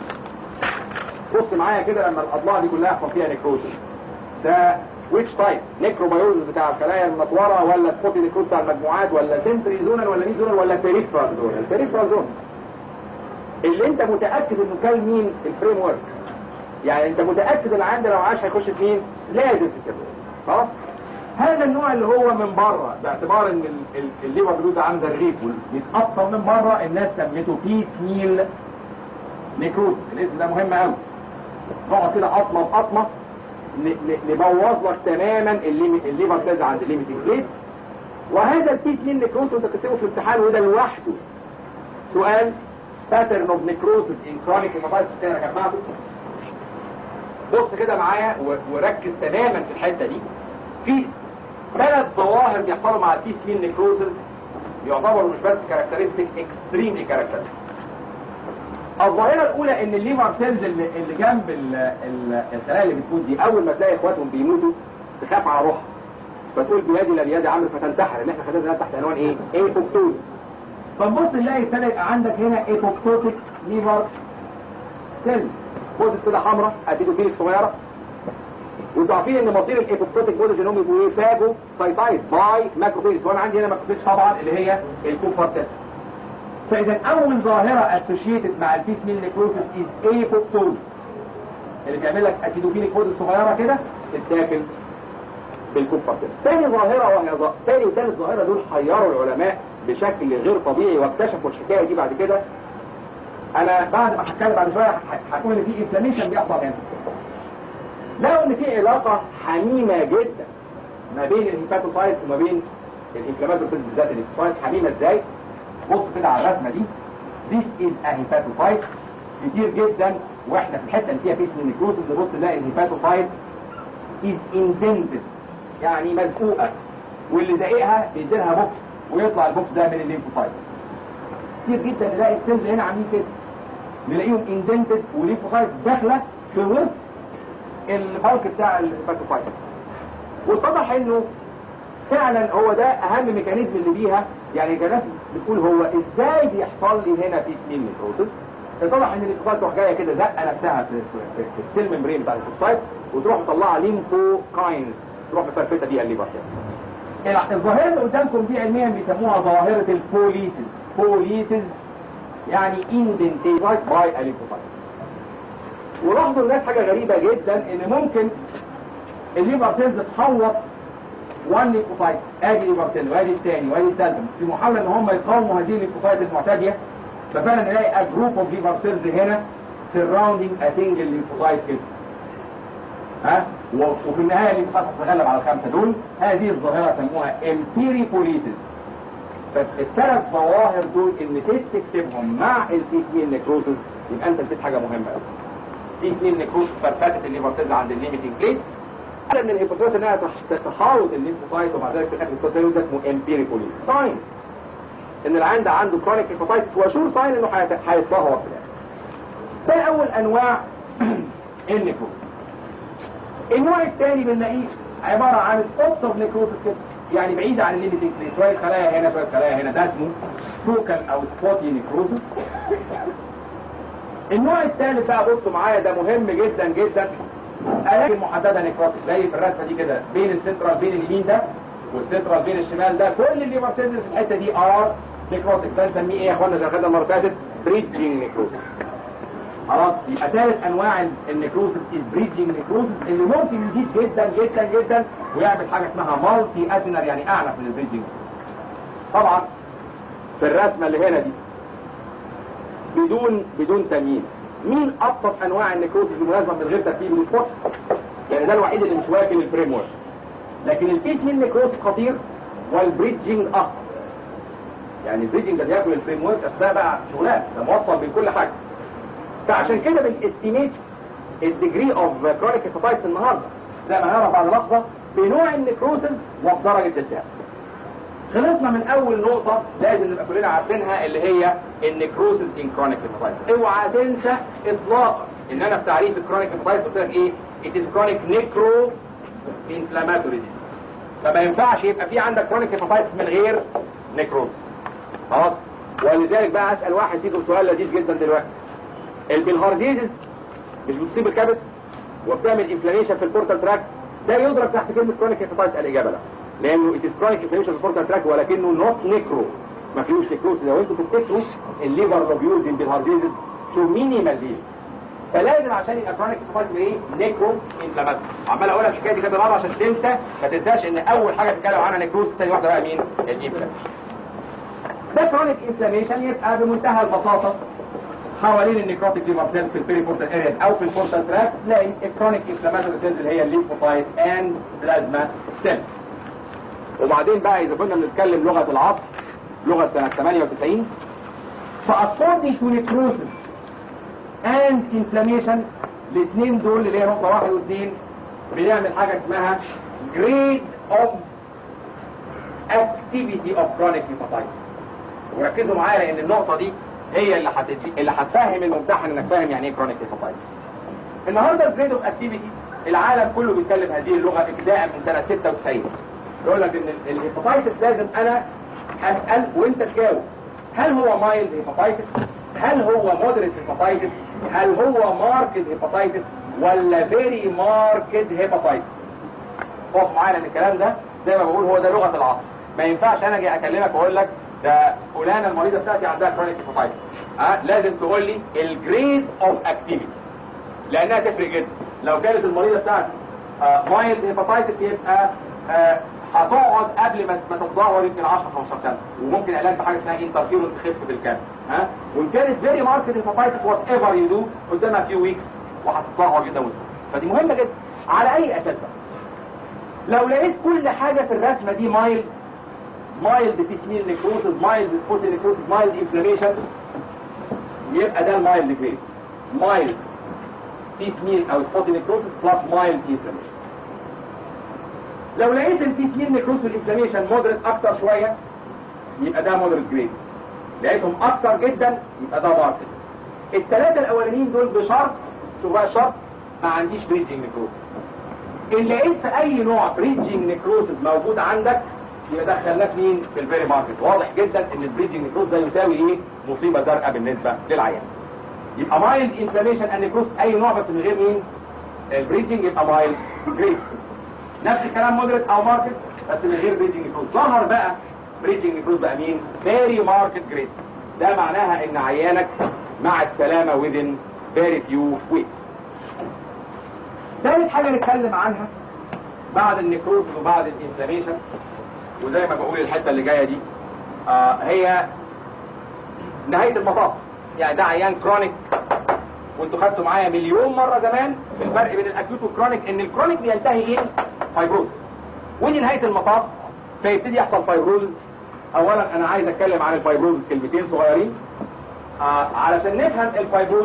بص معايا كده لما الاضلاع دي كلها يحصل فيها نيكروسس ده ويتش تايب نيكروبايوز بتاع الخلايا المطوره ولا سبوتي نيكروز بتاع المجموعات ولا سنتري زونال ولا مين زونال ولا بيريفرال زونال البيريفرال زون اللي انت متاكد انه كان مين الفريم ورك يعني انت متاكد ان عندنا لو عاش هيخش في مين لازم في سيرفيس خلاص هذا النوع اللي هو من بره باعتبار ان ال- ال- الليفر بلوز عامل زي الريف بيتقطع من بره الناس سميته بيس ميل نيكروز الاسم ده مهم قوي نقعد كده قطمه بقطمه ن- ن- نبوظ لك تماما الليمي- الليفر سيلز عند الليميتنج بليت وهذا البيس ميل نيكروز انت بتكتبه في الامتحان وده لوحده سؤال pattern of necrosis in chronic hepatitis كده يا جماعه بص كده معايا و- وركز تماما في الحته دي في ثلاث ظواهر بيحصلوا مع البيس ميل نيكروسز يعتبروا مش بس كاركترستيك اكستريملي كاركترستيك الظاهره الاولى ان الليفر سيلز اللي, اللي جنب ال- ال- الخلايا اللي بتموت دي اول ما تلاقي اخواتهم بيموتوا تخاف على روحها فتقول بيدي لا بيدي عمرو فتنتحر اللي احنا خدناها زمان تحت عنوان ايه؟ ايبوكتوز فنبص نلاقي ابتدى يبقى عندك هنا ايبوكتوتيك ليفر سيلز بودز كده حمراء اسيدوفيليك صغيره وانتوا عارفين ان مصير الايبوكتوتيك بودز انهم يبقوا ايه فاجو سايتايز باي ماكروفيلز وانا عندي هنا ماكروفيلز طبعا اللي هي الكوبر سيلز فاذا اول ظاهره اسوشيتد مع البيس ميل نيكروسيس از ايبوكتوز اللي بيعمل لك اسيدوفيليك بودز صغيره كده تتاكل بالكوبر سيلز تاني ظاهره وهي ظا- تاني وتالت ظاهره دول حيروا العلماء بشكل غير طبيعي واكتشفوا الحكايه دي بعد كده انا بعد ما هتكلم بعد شويه ه- هقول ان في انفلاميشن بيحصل هنا لقوا ان في علاقه حميمه جدا ما بين الهيباتوسايت وما بين الانفلاماتوري سيلز بالذات الهيباتوسايت حميمه ازاي بص كده على الرسمه دي This is a hepatocyte كتير جدا واحنا في الحته اللي فيها فيس من النيكروسس نبص نلاقي الهيباتوسايت is indented يعني مزقوقه واللي زقها بيديلها بوكس ويطلع البوكس ده من الليمفوسايت كتير جدا نلاقي السيلز هنا عاملين كده نلاقيهم اندنتد وليمفوسايت داخله في وسط البالك بتاع الهيباتوسايت واتضح انه فعلا هو ده اهم ميكانيزم اللي بيها يعني الناس بتقول هو ازاي بيحصل لي هنا في سمين نيكروسس اتضح ان الليمفوسايت تروح جايه كده زقه نفسها في, في, في السيل ممبرين بتاع الليمفوسايت وتروح مطلعه ليمفوكاينز تروح مفرفته بيها الليفر سيل الظاهره اللي قدامكم دي علميا بيسموها ظاهره البوليسز بوليسز يعني اندنتيزايت باي الليمفوسايت ولاحظوا الناس حاجه غريبه جدا ان ممكن الليفر سيلز تحوط وان ليمفوسايت ادي ليفر سيل وادي الثاني وادي الثالث في محاوله ان هم يقاوموا هذه الليمفوسايت المعتديه ففعلا نلاقي جروب اوف ليفر سيلز هنا سراوندينج ا سنجل ليمفوسايت كده ها و- وفي النهايه الليمفوسايت هتتغلب على الخمسه دول هذه الظاهره سموها امبيريبوليسيس فالثلاث ظواهر دول ان نسيت تكتبهم مع البيسمين نيكروسس يبقى انت نسيت حاجه مهمه قوي بيسمين نيكروسس فرفتت الليفر سيلز عند الليميتنج بليت على من الهيبوثيسيس انها تح- تحاوط الليمفوسايت ومع ذلك في الاخر الكوتيريو ده اسمه امبيريبوليس ساينس ان العيان ده عنده كرونيك هيباتايتس وشور ساين انه هيت- هيتدهور في الاخر ده اول انواع النيكروز النوع الثاني بنلاقيه عباره عن سبوتس اوف نيكروزس كده يعني بعيد عن الليميتنج بليت شويه خلايا هنا شويه خلايا هنا ده اسمه فوكال او سبوتي نيكروزس النوع الثالث بقى بصوا معايا ده مهم جدا جدا اماكن محدده نيكروتيك زي في الرسمه دي كده بين السنترال بين اليمين ده والسنترال بين الشمال ده كل الليفر سيلز في الحته دي ار نيكروتيك ده نسميه ايه يا اخوانا زي ما خدنا المره اللي فاتت بريدجنج نيكروتيك خلاص يبقى ثالث انواع النكروسس از بريدجنج نكروسس اللي ممكن يزيد جدا جدا جدا ويعمل حاجه اسمها مالتي اسينر يعني اعنف من البريدجنج طبعا في الرسمه اللي هنا دي بدون بدون تمييز مين ابسط انواع النكروسس بالمناسبه من غير ترتيب السبوت يعني ده الوحيد اللي مش واكل الفريم ورك لكن البيس مين نكروسس خطير والبريدجنج اخطر يعني البريدجنج ده بياكل الفريم ورك اصل ده بقى شغلانه ده موصل بين كل حاجه فعشان كده بنستيميت الديجري اوف كرونيك هيباتايتس النهارده زي ما هنعرف بعد لحظه بنوع النكروسز وبدرجه الالتهاب خلصنا من اول نقطة لازم نبقى كلنا عارفينها اللي هي النكروسز ان كرونيك هيباتايتس اوعى تنسى اطلاقا ان انا في تعريف الكرونيك هيباتايتس قلت لك ايه it is chronic necro inflammatory disease فما ينفعش يبقى في عندك كرونيك هيباتايتس من غير نكروسز خلاص ولذلك بقى اسال واحد فيكم سؤال لذيذ جدا دلوقتي البلهارزيزس مش بتصيب الكبد وبتعمل انفلاميشن في البورتال تراك ده يضرب تحت كلمه كرونيك هيباتايتس الاجابه لا لانه اتس كرونيك انفلاميشن في البورتال تراك ولكنه نوت نيكرو ما فيهوش نيكروس لو انتوا تفتكروا الليفر لوبيولز بالهارزيزس شو مينيمال ليه فلازم عشان يبقى كرونيك هيباتايتس ايه نيكرو انفلاماتوري عمال اقول لك الحكايه دي كده مره عشان تنسى ما تنساش ان اول حاجه تتكلم عنها نيكروس ثاني واحده بقى مين الانفلاميشن ده كرونيك انفلاميشن يبقى بمنتهى البساطه حوالين النيكروتيك ليفر سيلز في البيري بورتال ارياز او في البورتال تراك تلاقي الكرونيك انفلاماتوري سيلز اللي هي الليمفوسايت اند بلازما سيلز وبعدين بقى اذا كنا بنتكلم لغه العصر لغه سنه 98 فاكوردنج تو نيكروسس اند انفلاميشن الاثنين دول اللي هي نقطه واحد واثنين بنعمل حاجه اسمها جريد اوف اكتيفيتي اوف كرونيك هيباتايتس وركزوا معايا لان النقطه دي هي اللي هتدي اللي هتفهم الممتحن انك فاهم يعني ايه كرونيك هيباتايتس النهارده الجريد اوف اكتيفيتي العالم كله بيتكلم هذه اللغه ابتداء من سنه 96 يقول لك ان الهيباتايتس لازم انا اسال وانت تجاوب هل هو مايلد هيباتايتس هل هو مودريت هيباتايتس هل هو ماركت هيباتايتس ولا فيري ماركت هيباتايتس اقف معايا لان الكلام ده زي ما بقول هو ده لغه العصر ما ينفعش انا اجي اكلمك واقول لك ده فلانه المريضه بتاعتي عندها كرونيك هيباتايتس أه؟ لازم تقول لي الجريد اوف اكتيفيتي لانها تفرق جدا لو كانت المريضه بتاعتي مايلد هيباتايتس يبقى أه هتقعد قبل ما ما تتدهور يمكن 10 15 سنه وممكن علاج بحاجه اسمها انترفيرون تخف في الكلى ها وان كانت فيري ماركت هيباتايتس وات ايفر يو دو قدامها فيو ويكس وهتتدهور جدا وتموت فدي مهمه جدا على اي اساس بقى لو لقيت كل حاجه في الرسمه دي مايلد مايلد تسميل نيكروسز مايلد سبوت نيكروسز مايلد انفلاميشن يبقى ده المايلد جريد مايلد تسميل او سبوت نيكروسز بلس مايلد انفلاميشن لو لقيت التسميل نيكروسز والانفلاميشن مودريت اكتر شويه يبقى ده مودريت جريد لقيتهم اكتر جدا يبقى ده ماركت الثلاثه الاولانيين دول بشرط شوف بقى الشرط ما عنديش بريدجنج نيكروسز ان لقيت في اي نوع بريدجنج نيكروسز موجود عندك يبقى دخلناك مين في الفيري ماركت واضح جدا ان البريدجنج نيكروز ده يساوي ايه مصيبه زرقاء بالنسبه للعيان يبقى مايلد انفلاميشن ان نيكروز اي نوع بس من غير مين البريدجنج يبقى مايلد جريد نفس الكلام مودريت او ماركت بس من غير بريدجنج نيكروز ظهر بقى بريدجنج نيكروز بقى مين فيري ماركت جريد ده معناها ان عيانك مع السلامه within very few weeks ثالث حاجه نتكلم عنها بعد النيكروز وبعد الانفلاميشن وزي ما بقول الحته اللي جايه دي آه هي نهايه المطاف يعني ده عيان كرونيك وانتوا خدتوا معايا مليون مره زمان في الفرق بين الاكيوت والكرونيك ان الكرونيك بينتهي ايه فايبروز ودي نهايه المطاف فيبتدي يحصل فايبروز اولا انا عايز اتكلم عن الفايبروز كلمتين صغيرين آه علشان نفهم الفايبروز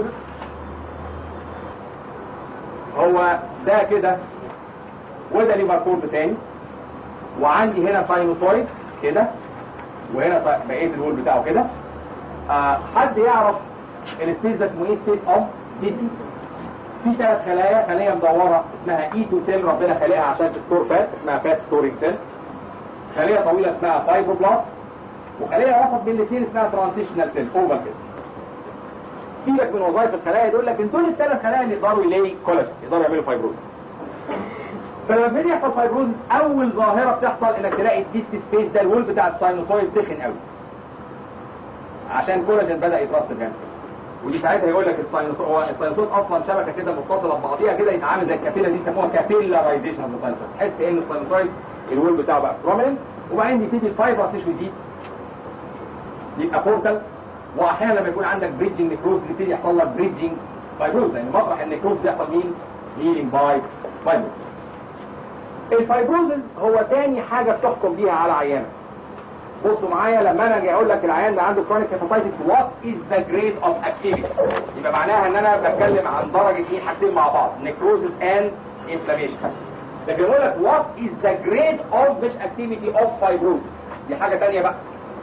هو ده كده وده ليفر كورد تاني وعندي هنا ساينوسويد كده وهنا بقيه الهول بتاعه كده آه حد يعرف السبيس ده اسمه ايه سبيس اوف ديتي في ثلاث خلايا خليه مدوره اسمها اي تو سيل ربنا خلقها عشان تستور فات اسمها فات ستورينج سيل خليه طويله اسمها فايبروبلاست وخليه وسط بين الاثنين اسمها ترانزيشنال سيل اوفر كده سيبك من وظائف الخلايا دول لكن دول الثلاث خلايا اللي يقدروا يلاقي كولاجين يقدروا يعملوا فايبروز فلما بيجي يحصل فايبروز اول ظاهره بتحصل انك تلاقي الديست سبيس ده الول بتاع الساينوسويد تخن قوي عشان كولاجين بدا يترسب هنا ودي ساعتها يقول لك الساينوسويد هو الساينوسويد اصلا شبكه كده متصله ببعضيها كده يتعامل زي الكابيلا دي يسموها كابيلارايزيشن اوف الساينوسويد تحس ان الساينوسويد الوول بتاعه بقى بروميننت وبعدين يبتدي الفايبر تيشو يزيد يبقى بورتال واحيانا لما يكون عندك بريدجنج نيكروز يبتدي يحصل لك بريدجنج فايبروز لان مطرح النيكروز بيحصل مين؟ هيلينج باي فايبروز الفايبروزز هو تاني حاجه بتحكم بيها على عيانك بصوا معايا لما انا اجي اقول لك العيان ده عنده كرونيك هيباتايتس وات از ذا جريد اوف اكتيفيتي يبقى معناها ان انا بتكلم عن درجه ايه حاجتين مع بعض نيكروزز اند انفلاميشن لكن يقول لك وات از ذا جريد اوف مش اكتيفيتي اوف فايبروز دي حاجه ثانيه بقى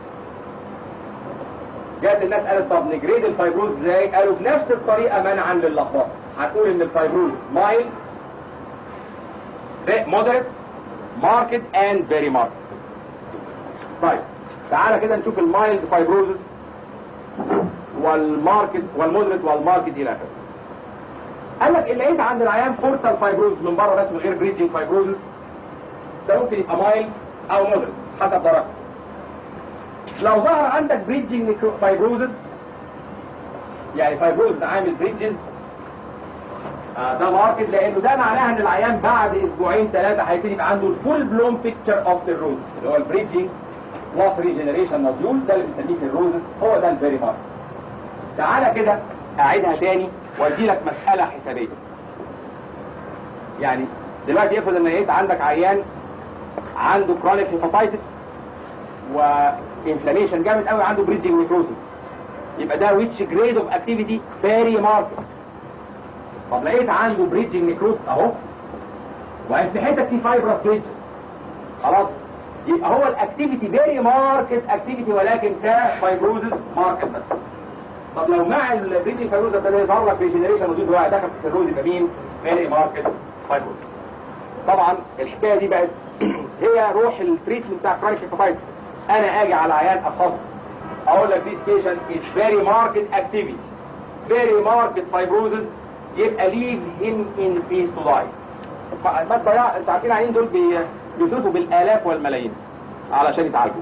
جات الناس قالت طب نجريد الفايبروز ازاي قالوا بنفس الطريقه منعا للخبطه هتقول ان الفايبروز مايل مودريت ماركت اند فيري ماركت طيب تعالى كده نشوف المايلد فايبروزس والماركت والمودريت والماركت الى اخره قال لك اللي لقيت عند العيان بورتال فايبروز من بره بس من غير بريدجنج فايبروزس ده ممكن يبقى مايلد او مودريت حسب درجته لو ظهر عندك بريدجنج فايبروزس يعني فايبروز عامل بريدجز آه ده ماركت لانه ده معناها ان العيان بعد اسبوعين ثلاثه هيبتدي يبقى عنده الفول بلوم بيكتشر اوف سيروز اللي هو البريدجنج بلس ريجنريشن نوديول ده اللي بنسميه سيروزس هو ده الفيري ماركت تعالى كده اعيدها تاني وادي لك مساله حسابيه يعني دلوقتي افرض ان لقيت عندك عيان عنده كرونيك هيباتايتس وانفلاميشن جامد قوي عنده بريدجنج نيكروسس يبقى ده ويتش جريد اوف اكتيفيتي فيري ماركت طب لقيت عنده بريدجنج نيكروس اهو وبعدين في حته في فايبرس بريدجز خلاص يبقى هو الاكتيفيتي فيري ماركت اكتيفيتي ولكن كفايبروزس ماركت بس طب لو مع البريدنج فايبروزس ده يظهر لك ريجنريشن ودي بقى دخل في السيروز يبقى مين؟ فيري ماركت فايبروزس طبعا الحكايه دي بقت هي روح التريتمنت بتاع كرونيك هيباتايتس انا اجي على عيان اخص اقول لك this patient is very marked activity very marked fibrosis يبقى leave him in peace to die ما تضيع انت عارفين العيانين دول بي... بيصرفوا بالالاف والملايين علشان يتعالجوا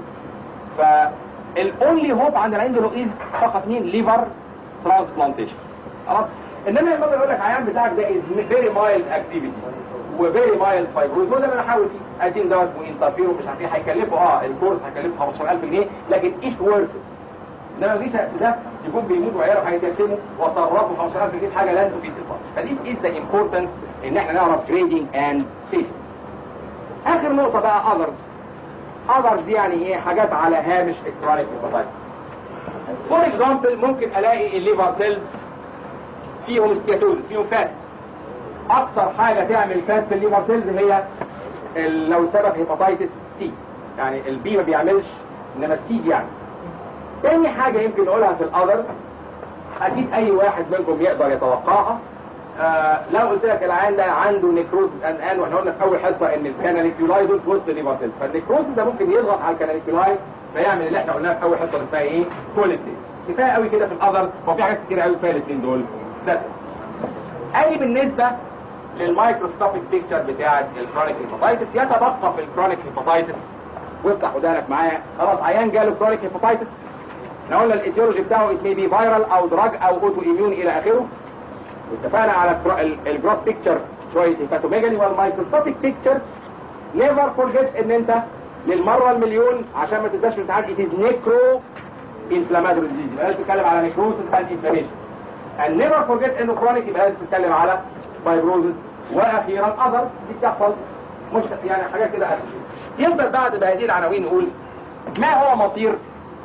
فالاونلي هوب عند العين دول از فقط مين ليفر ترانسبلانتيشن خلاص انما لما يقول لك عيان بتاعك ده از فيري مايلد اكتيفيتي وفيري مايلد فايبروز هو ده اللي انا حاول فيه ادين دوت وانترفير ومش عارف ايه هيكلفه اه الكورس هيكلفه 15000 جنيه لكن ايش ورث انما مفيش ده يكون بيموت وعياله هيتيتموا وصرفوا 15000 جنيه في حاجه لن تفيد الاطلاق فدي از ذا امبورتنس ان احنا نعرف تريدنج اند سيفتي اخر نقطة بقى others others دي يعني ايه حاجات على هامش الكرونيك هيباتايتس فور اكزامبل ممكن الاقي الليفر سيلز فيهم ستياتوز فيهم فات اكثر حاجة تعمل فات في الليفر سيلز هي لو سبب هيباتايتس سي يعني البي ما بيعملش انما السي بيعمل تاني حاجة يمكن نقولها في الاذرز اكيد اي واحد منكم يقدر يتوقعها آه لو قلت لك العيان ده عنده نيكروز ان ان واحنا قلنا في اول حصه ان الكاناليكيولاي دول في وسط الليفر سيلز فالنيكروز ده ممكن يضغط على الكاناليكيولاي فيعمل اللي احنا قلناه في اول حصه اسمها ايه؟ كوليستيز كفايه قوي كده في الاذر هو في حاجات كتير قوي فيها الاثنين دول ده اي بالنسبه للمايكروسكوبيك بيكتشر بتاعه الكرونيك هيباتايتس يتبقى في الكرونيك هيباتايتس وافتح ودانك معايا خلاص عيان جاله كرونيك هيباتايتس احنا قلنا الايتيولوجي بتاعه ات مي بي فايرال او دراج او اوتو ايميون الى اخره واتفقنا على الجروس بيكتشر شويه هيباتوميجالي والمايكروسكوبيك بيكتشر نيفر فورجيت ان انت للمره المليون عشان ما تنساش الامتحان ات از نيكرو انفلاماتوري ديزيز يبقى لازم تتكلم على نيكروسس اند انفلاميشن and never forget انه كرونيك يبقى لازم تتكلم على فايبروزس واخيرا اذر دي بتحصل مش يعني حاجات كده أكل. يفضل بعد بهذه العناوين نقول ما هو مصير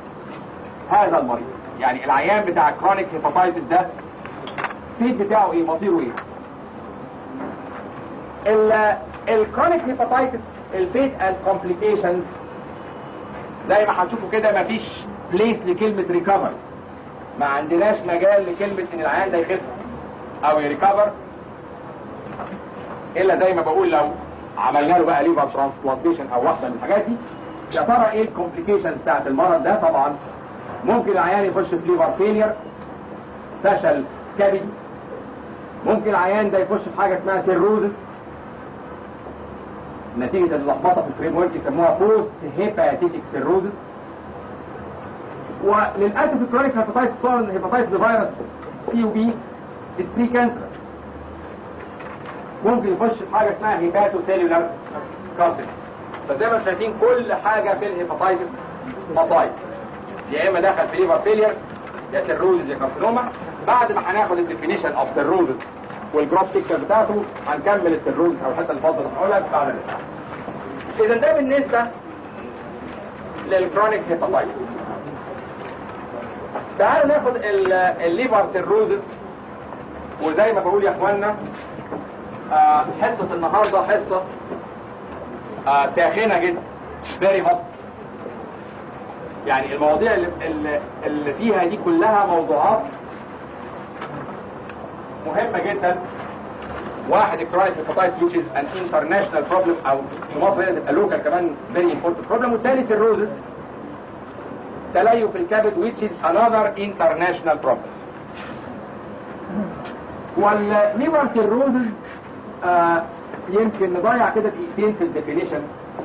هذا المريض يعني العيان بتاع كرونيك هيباتايتس ده الفيت بتاعه ايه مصيره ايه الكرونيك هيباتايتس الفيت اند كومبليكيشنز زي ما هتشوفوا كده مفيش بليس لكلمة ريكفر ما عندناش مجال لكلمة ان العيان ده يخف او يريكفر الا زي ما بقول لو عملنا له بقى ليفر ترانسبلانتيشن او واحدة من الحاجات دي يا ترى ايه الكومبليكيشنز بتاعت المرض ده طبعا ممكن العيان يخش في ليفر فيلير فشل كبدي ممكن العيان ده يخش في حاجة اسمها سيروزس نتيجة اللخبطة في الفريم ورك يسموها بوست هيباتيتك سيروزس وللاسف الكرونيك هيباتايتس خصوصا الهيباتايتس فيروس سي وبي بري كانسر ممكن يخش في حاجه اسمها هيباتو سيلولار كارسين فزي ما انتم شايفين كل حاجه في الهيباتايتس مصايب يا اما دخل في ليفر فيلير يا سيروزز يا كارسينوما بعد ما هناخد الديفينيشن اوف سيروزز والجروس بيكتشر بتاعته هنكمل السيروز او الحته الفاضله اللي هقولها بعد الاسبوع اذا ده بالنسبه للكرونيك هيباتايتس تعالوا ناخد الليفر سيروزز وزي ما بقول يا اخوانا آه حصه النهارده حصه آه ساخنه جدا فيري هوت يعني المواضيع اللي, اللي, اللي فيها دي كلها موضوعات مهمة جدا واحد الكرونيك هيباتايتس which is an international problem او في مصر هنا تبقى لوكال كمان very important problem والثاني سيروزس تليف الكبد which is another international problem والليفر سيروزس آه يمكن نضيع كده دقيقتين في الديفينيشن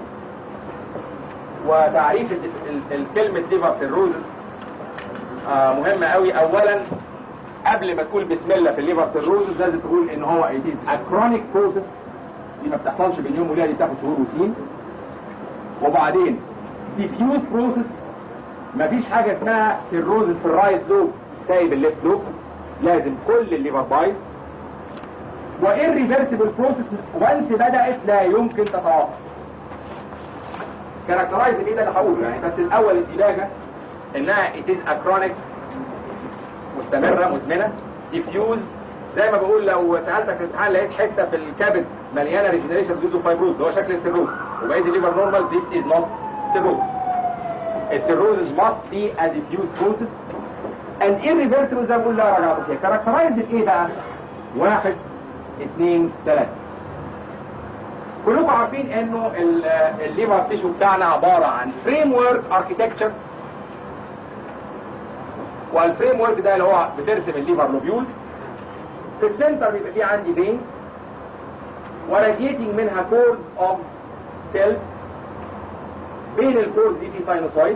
وتعريف الكلمة ليفر سيروزس آه مهمة قوي اولا قبل ما تقول بسم الله في الليفر سيروزس لازم تقول ان هو ايديز اكرونيك بروسس دي ما بتحصلش بين يوم وليله دي بتاخد شهور وسنين وبعدين ديفيوز بروسس مفيش حاجه اسمها سيروزس في الرايت لوب سايب الليفت لوب لازم كل الليفر بايظ وإيريفرسيبل بروسس وانس بدات لا يمكن تتوقف كاركترايز ايه ده اللي هقوله يعني بس الاول الدلاجه انها اتيز اكرونيك مستمرة مزمنة ديفيوز زي ما بقول لو سألتك في الامتحان لقيت حتة في الكبد مليانة ريجنريشن ديوز فايبروز اللي هو شكل السيروز وبقيت الليفر نورمال this is not cirrhosis السيروز must be a diffuse process and irreversible زي ما بقول لا رجعت فيها كاركترايز ايه بقى؟ واحد اثنين ثلاثة كلكم عارفين انه الليفر تيشو بتاعنا عبارة عن فريم ورك اركيتكتشر والفريم ورك ده اللي هو بترسم الليفر لوبيول في السنتر بيبقى فيه عندي فين وراديتنج منها كورد اوف سيلز بين الكورد دي في ساينوسايد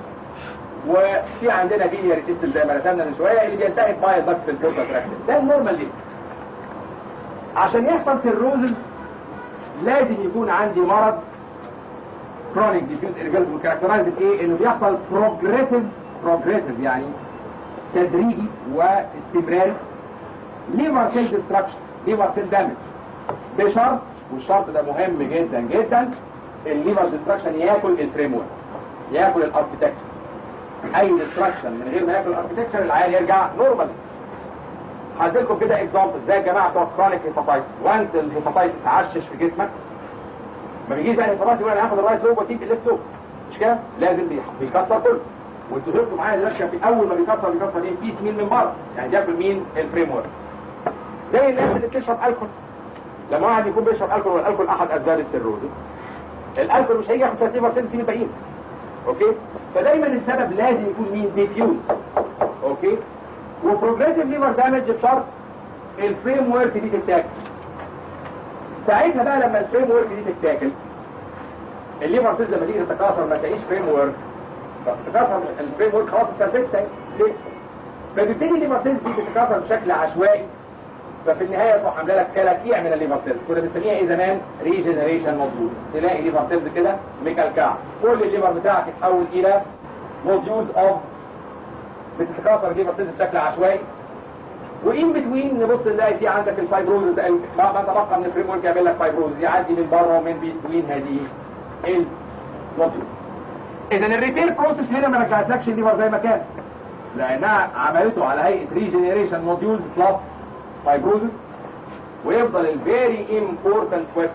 وفي عندنا بيلياري سيستم زي ما رسمنا من شويه اللي بينتهي باي ضغط في البروتو ده النورمال ليه عشان يحصل سيروزز لازم يكون عندي مرض كرونيك ديفيوز ايرجلز كاركترايزد ايه انه بيحصل بروجريسيف بروجريسيف يعني تدريجي واستمرار ليفر سيل ديستراكشن ليفر سيل دامج بشرط والشرط ده مهم جدا جدا الليفر ديستراكشن ياكل الفريم ورك ياكل الاركتكتشر اي ديستراكشن من غير ما ياكل الاركتكتشر العيان يرجع نورمال هديلكم كده اكزامبل زي الجماعه بتوع كرونيك هيباتايتس وانس الهيباتايتس عشش في جسمك ما بيجيش بقى الهيباتايتس يقول انا هاخد الرايت لوب واسيب الليفت لوب مش كده لازم بيكسر كله وانتوا شفتوا معايا دلوقتي في اول ما بيكسر بيكسر ايه بيس مين من بره يعني بياكل مين الفريم ورك زي الناس اللي بتشرب الكحول لما واحد يكون بيشرب الكحول والالكحول احد اسباب السيروزس الالكحول مش هيجي ياخد 30% من الباقيين اوكي فدايما السبب لازم يكون مين ديفيوز اوكي وبروجريسيف ليفر دامج بشرط الفريم ورك دي تتاكل ساعتها بقى لما الفريم ورك دي تتاكل الليفر سيلز لما تيجي تتكاثر ما تعيش فريم ورك تتكاثر الفريم ورك خلاص اتثبت ليه؟ فبتبتدي الليفر سيلز دي تتكاثر بشكل عشوائي ففي النهايه تروح عامله لك كلاكيع من الليفر سيلز كنا بنسميها ايه زمان ريجنريشن مضبوط تلاقي ليفر سيلز كده مكلكعه كل الليفر بتاعك يتحول الى موديولز اوف بتتكاثر الليفر سيلز بشكل عشوائي وان بتوين نبص نلاقي في عندك الفايبروز ده ما تبقى من الفريم ورك يعمل لك فايبروز يعدي من بره ومن بتوين هذه الموديول اذا الريتيل بروسيس هنا ما رجعتلكش الليفر زي ما كان لانها عملته على هيئه ريجنريشن موديولز بلس فايبروزس ويفضل الفيري امبورتنت كويست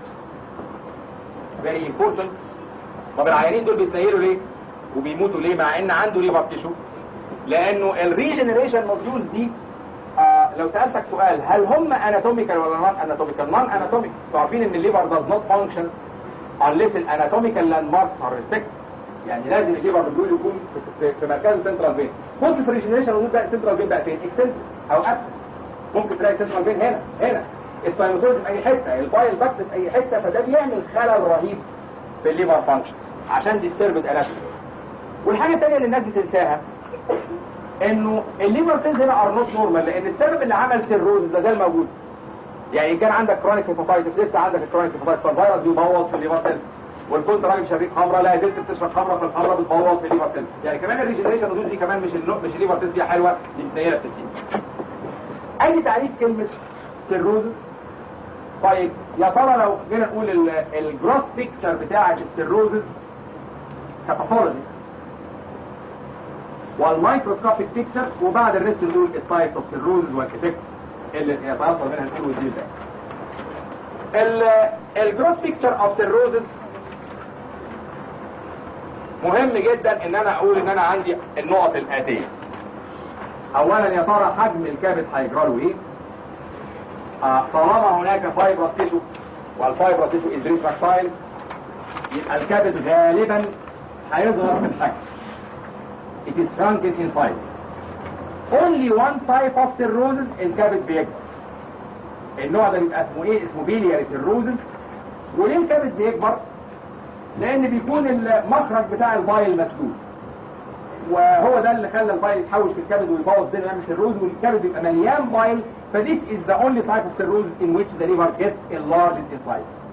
فيري امبورتنت طب العيانين دول بيتنيلوا ليه وبيموتوا ليه مع ان عنده ليفر تيشو لانه الريجنريشن موديولز دي آه لو سالتك سؤال هل هم اناتوميكال ولا نون اناتوميكال نون اناتوميك انتوا عارفين ان الليفر does not function unless الاناتوميكال لاند ماركس are respected يعني لازم الليفر بيقول يكون في, في مركز السنترال فين ممكن في الريجنريشن ودول بقى السنترال فين بقى فين اكسنت او ابسنت ممكن تلاقي السنترال فين هنا هنا الساينوسويد في اي حته البايل باكت في اي حته فده بيعمل خلل رهيب في الليفر فانكشن عشان ديستربد اناتومي والحاجه الثانيه اللي الناس بتنساها انه الليفر سيلز هنا ار نوت نورمال لان السبب اللي عمل سيروز ده زال موجود يعني ان كان عندك كرونيك هيباتايتس لسه عندك الكرونيك هيباتايتس فالفيروس بيبوظ في الليفر سيلز وكنت راجل شريك خمره لا زلت بتشرب خمره فالخمره بتبوظ في الليفر سيلز يعني كمان الريجنريشن ريدوز دي كمان مش النو... مش الليفر سيلز دي حلوه دي متنيله 60 اي تعريف كلمه سيروز طيب يا ترى لو جينا نقول ال- الجروس بيكتشر بتاعه السيروزز كباثولوجي والمايكروسكوبيك بيكتشر وبعد الريست نقول التايبس اوف سيروزز والافكت اللي يتوصل منها نقول ودي ال الجروس بيكتشر اوف سيروزز مهم جدا ان انا اقول ان انا عندي النقط الاتيه اولا يا ترى حجم الكبد هيجرى له ايه آه، طالما هناك فايبرس تيشو والفايبرس تيشو از ريتراكتايل يبقى الكبد غالبا هيظهر في الحجم it is shrunken in size only one type of cirrhosis الكبد بيكبر النوع ده بيبقى اسمه ايه اسمه بيلياري سيروزس وليه الكبد بيكبر لان بيكون المخرج بتاع البايل مسدود وهو ده اللي خلى البايل يتحوش في الكبد ويبوظ الدنيا يعمل سيروز والكبد بيبقى مليان بايل فديس is the only type of cirrhosis in which the liver gets enlarged in size